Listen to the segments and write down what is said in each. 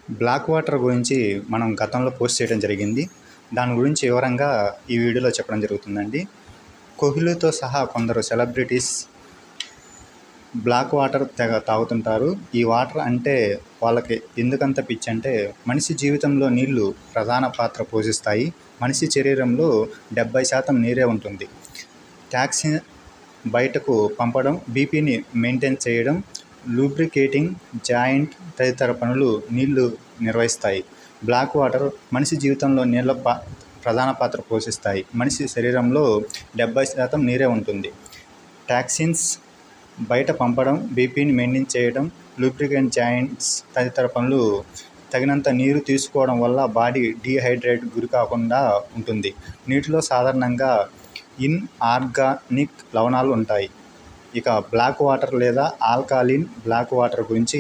black water గురించి మనం గతంలో పోస్ట్ చేయడం జరిగింది దాని గురించి వివరంగా ఈ వీడియోలో చెప్పడం జరుగుతుందండి కోహ్లీతో సహా కొందరు సెలబ్రిటీస్ బ్లాక్ వాటర్ తెగ తాగుతుంటారు ఈ వాటర్ అంటే వాళ్ళకి ఎందుకంత పిచ్చి అంటే మనిషి జీవితంలో నీళ్లు ప్రధాన పాత్ర పోషిస్తాయి మనిషి శరీరంలో డెబ్బై శాతం నీరే ఉంటుంది ట్యాక్సీ బయటకు పంపడం బీపీని మెయింటైన్ చేయడం లూబ్రికేటింగ్ జాయింట్ తదితర పనులు నీళ్లు నిర్వహిస్తాయి బ్లాక్ వాటర్ మనిషి జీవితంలో నీళ్ళ పా ప్రధాన పాత్ర పోషిస్తాయి మనిషి శరీరంలో డెబ్బై శాతం నీరే ఉంటుంది టాక్సిన్స్ బయట పంపడం బీపీని మెయింటైన్ చేయడం లూబ్రికెంట్ జాయింట్స్ తదితర పనులు తగినంత నీరు తీసుకోవడం వల్ల బాడీ డీహైడ్రేట్ గురి కాకుండా ఉంటుంది నీటిలో సాధారణంగా ఇన్ ఆర్గానిక్ లవణాలు ఉంటాయి ఇక బ్లాక్ వాటర్ లేదా ఆల్కాలిన్ బ్లాక్ వాటర్ గురించి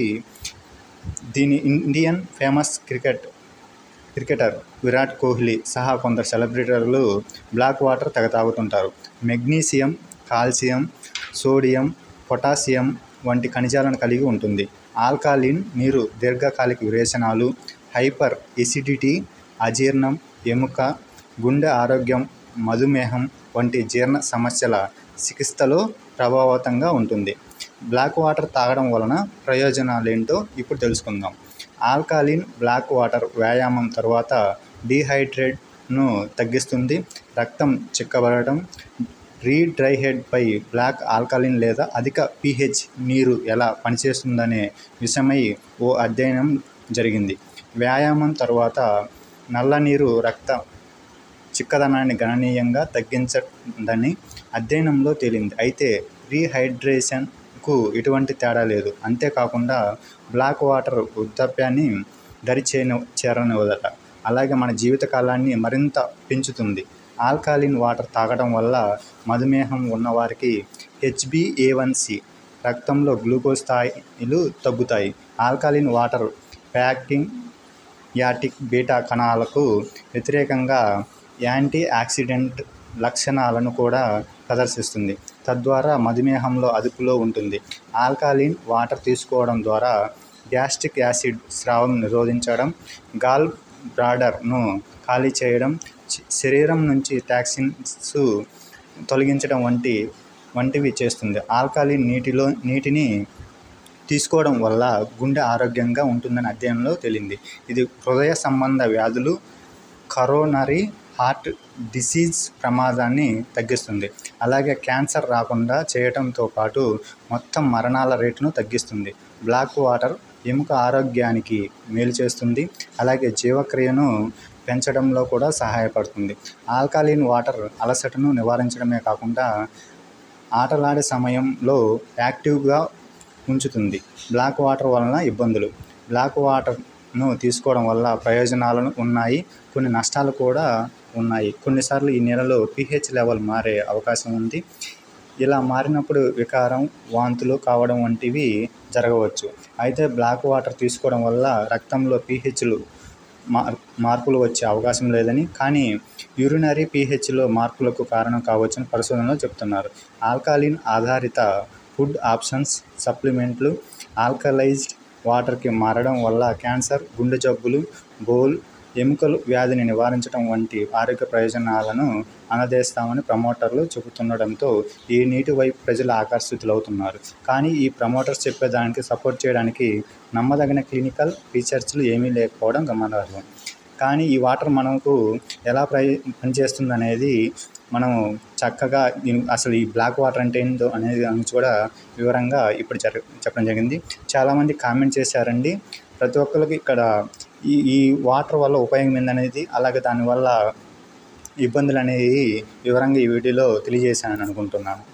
దీని Indian famous cricket cricketer Virat Kohli సహా కొందరు సెలబ్రిటీలు బ్లాక్ వాటర్ తెగ తాగుతుంటారు మెగ్నీషియం కాల్షియం సోడియం పొటాషియం వంటి ఖనిజాలను కలిగి ఉంటుంది ఆల్కాలిన్ నీరు దీర్ఘకాలిక విరేచనాలు హైపర్ ఎసిడిటీ అజీర్ణం ఎముక గుండె ఆరోగ్యం మధుమేహం వంటి జీర్ణ సమస్యల చికిత్సలో ప్రభావవంతంగా ఉంటుంది బ్లాక్ వాటర్ తాగడం వలన ప్రయోజనాలు ఏంటో ఇప్పుడు తెలుసుకుందాం ఆల్కాలిన్ బ్లాక్ వాటర్ వ్యాయామం తర్వాత డీహైడ్రేట్ను తగ్గిస్తుంది రక్తం చిక్కబడటం రీడ్రైహెడ్పై బ్లాక్ ఆల్కలిన్ లేదా అధిక పీహెచ్ నీరు ఎలా పనిచేస్తుందనే విషయమై ఓ అధ్యయనం జరిగింది వ్యాయామం తర్వాత నల్ల నీరు రక్త చిక్కదనాన్ని గణనీయంగా తగ్గించదని అధ్యయనంలో తేలింది అయితే రీహైడ్రేషన్కు ఎటువంటి తేడా లేదు అంతేకాకుండా బ్లాక్ వాటర్ వృద్ధాప్యాన్ని దరి చేయని చేరనివ్వదట అలాగే మన జీవితకాలాన్ని మరింత పెంచుతుంది ఆల్కాలిన్ వాటర్ తాగడం వల్ల మధుమేహం ఉన్నవారికి హెచ్బిఏవన్సి రక్తంలో గ్లూకోజ్ స్థాయిలు తగ్గుతాయి alkaline water pancreatic beta కణాలకు వ్యతిరేకంగా యాంటీ ఆక్సిడెంట్ లక్షణాలను కూడా ప్రదర్శిస్తుంది తద్వారా మధుమేహంలో అదుపులో ఉంటుంది ఆల్కాలిన్ వాటర్ తీసుకోవడం ద్వారా గ్యాస్ట్రిక్ యాసిడ్ స్రావం నిరోధించడం గాల్ బ్లాడర్ను ఖాళీ చేయడం శరీరం నుంచి టాక్సిన్స్ తొలగించడం వంటి వంటివి చేస్తుంది ఆల్కాలిన్ నీటిలో నీటిని తీసుకోవడం వల్ల గుండె ఆరోగ్యంగా ఉంటుందని అధ్యయనంలో తేలింది ఇది హృదయ సంబంధ వ్యాధులు కరోనరీ హార్ట్ డిసీజ్ ప్రమాదాన్ని తగ్గిస్తుంది అలాగే క్యాన్సర్ రాకుండా చేయడంతో పాటు మొత్తం మరణాల రేటును తగ్గిస్తుంది బ్లాక్ వాటర్ ఎముక ఆరోగ్యానికి మేలు చేస్తుంది అలాగే జీవక్రియను పెంచడంలో కూడా సహాయపడుతుంది ఆల్కాలిన్ వాటర్ అలసటను నివారించడమే కాకుండా ఆటలాడే సమయంలో యాక్టివ్గా ఉంచుతుంది బ్లాక్ వాటర్ వలన ఇబ్బందులు బ్లాక్ వాటర్ను తీసుకోవడం వల్ల ప్రయోజనాలు ఉన్నాయి కొన్ని నష్టాలు కూడా ఉన్నాయి కొన్నిసార్లు ఈ నీళ్ళలో పిహెచ్ లెవెల్ మారే అవకాశం ఉంది ఇలా మారినప్పుడు వికారం వాంతులు కావడం వంటివి జరగవచ్చు అయితే బ్లాక్ వాటర్ తీసుకోవడం వల్ల రక్తంలో పిహెచ్లు మార్ మార్పులు వచ్చే అవకాశం లేదని కానీ యూరినరీ పీహెచ్లో మార్పులకు కారణం కావచ్చని పరిశోధనలో చెప్తున్నారు ఆల్కాలిన్ ఆధారిత ఫుడ్ ఆప్షన్స్ సప్లిమెంట్లు ఆల్కలైజ్డ్ వాటర్కి మారడం వల్ల క్యాన్సర్ గుండె జబ్బులు బోల్ ఎముకలు వ్యాధిని నివారించడం వంటి ఆరోగ్య ప్రయోజనాలను అందజేస్తామని ప్రమోటర్లు చెబుతుండడంతో ఈ నీటి వైపు ప్రజలు ఆకర్షితులవుతున్నారు కానీ ఈ ప్రమోటర్స్ చెప్పేదానికి సపోర్ట్ చేయడానికి నమ్మదగిన క్లినికల్ రీసెర్చ్లు ఏమీ లేకపోవడం గమనార్హం కానీ ఈ వాటర్ మనకు ఎలా ప్రై పనిచేస్తుంది అనేది మనం చక్కగా అసలు ఈ బ్లాక్ వాటర్ అంటే ఏంటో అనేది గురించి కూడా వివరంగా ఇప్పుడు జర చెప్పడం జరిగింది చాలామంది కామెంట్ చేశారండి ప్రతి ఒక్కరికి ఇక్కడ ఈ ఈ వాటర్ వల్ల ఉపయోగం ఏందనేది అలాగే దానివల్ల ఇబ్బందులు అనేవి వివరంగా ఈ వీడియోలో తెలియజేశానని అనుకుంటున్నాను